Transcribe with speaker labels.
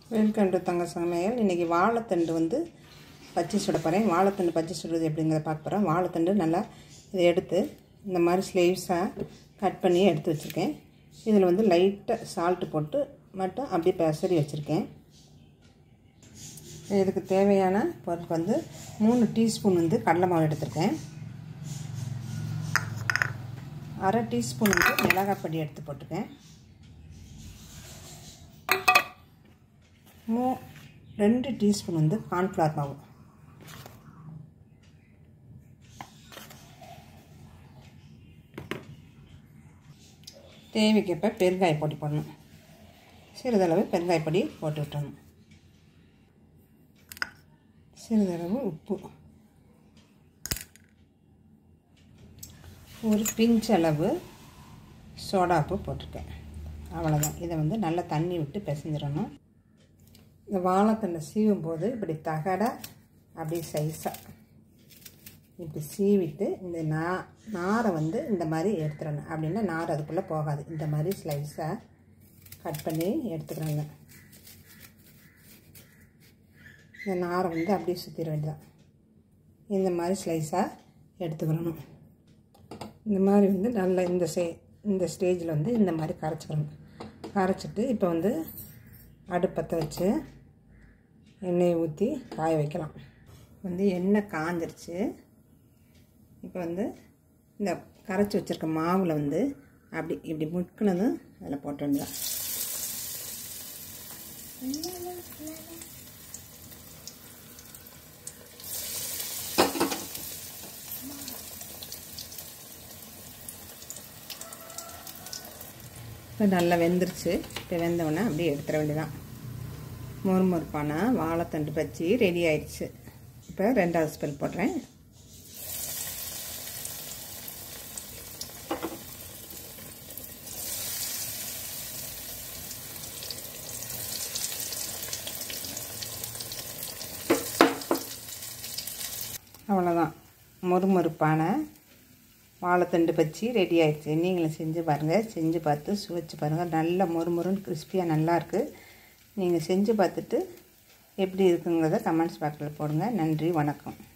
Speaker 1: welcome to தங்க சமையல் இன்றைக்கி வாழைத்தண்டு வந்து பச்சை சுட போகிறேன் வாழைத்தண்டு பச்சை சுடுறது எப்படிங்கிறத பார்க்க போகிறேன் வாழைத்தண்டு நல்லா இதை எடுத்து இந்த மாதிரி ஸ்லேவ்ஸாக கட் பண்ணி எடுத்து வச்சுருக்கேன் இதில் வந்து லைட்டாக சால்ட்டு போட்டு மட்டும் அப்படியே பெசரி வச்சுருக்கேன் இதுக்கு தேவையான பொருட்கள் வந்து மூணு டீஸ்பூன் வந்து கடலை மாவு எடுத்திருக்கேன் அரை டீஸ்பூன் வந்து மிளகாய் பொடி எடுத்து போட்டுக்கேன் மூ ரெண்டு டீஸ்பூன் வந்து கார்ன்ஃப்ளவர் மாவு தேவைக்கேற்ப பெருங்காய பொடி போடணும் சிறிதளவு பெருங்காய பொடி போட்டு விட்டணும் சிறிதளவு உப்பு ஒரு பிஞ்ச் அளவு சோடாப்பு போட்டிருக்கேன் அவ்வளோதான் இதை வந்து நல்லா தண்ணி விட்டு பிசைஞ்சிடணும் இந்த வாழைத்தண்டை சீவும் போது இப்படி தகட அப்படி சைஸாக இப்படி சீவிட்டு இந்த நா நாரை வந்து இந்த மாதிரி எடுத்துடணும் அப்படின்னா நார் அதுக்குள்ளே போகாது இந்த மாதிரி ஸ்லைஸாக கட் பண்ணி எடுத்துக்கிறாங்க இந்த நாரை வந்து அப்படியே சுற்றிட வேண்டியதான் இந்த மாதிரி ஸ்லைஸாக எடுத்துக்கிறணும் இந்த மாதிரி வந்து நல்லா இந்த சே இந்த ஸ்டேஜில் வந்து இந்த மாதிரி கரைச்சிக்கணும் கரைச்சிட்டு இப்போ வந்து அடுப்பத்தை வச்சு எண்ணெயை ஊற்றி காய வைக்கலாம் வந்து எண்ணெய் காஞ்சிருச்சு இப்போ வந்து இந்த கரைச்சி வச்சுருக்க மாவில் வந்து அப்படி இப்படி முக்கினதும் அதில் போட்ட வேண்டியதான் இப்போ நல்லா வெந்துருச்சு இப்போ வெந்தவுடனே அப்படியே எடுத்துட வேண்டியதான் மொறுமொறுப்பான வாழைத்தண்டு பச்சி ரெடி ஆயிடுச்சு இப்போ ரெண்டாவது ஸ்பெல் போடுறேன் அவ்வளோதான் மொறுமொறுப்பான வாழைத்தண்டு பச்சி ரெடி ஆயிடுச்சு நீங்களும் செஞ்சு பாருங்கள் செஞ்சு பார்த்து சுவைச்சு பாருங்கள் நல்ல மொறுமொறுன்னு கிறிஸ்பியாக நல்லாயிருக்கு நீங்கள் செஞ்சு பார்த்துட்டு எப்படி இருக்குங்கிறத கமெண்ட்ஸ் பாக்ஸில் போடுங்க நன்றி வணக்கம்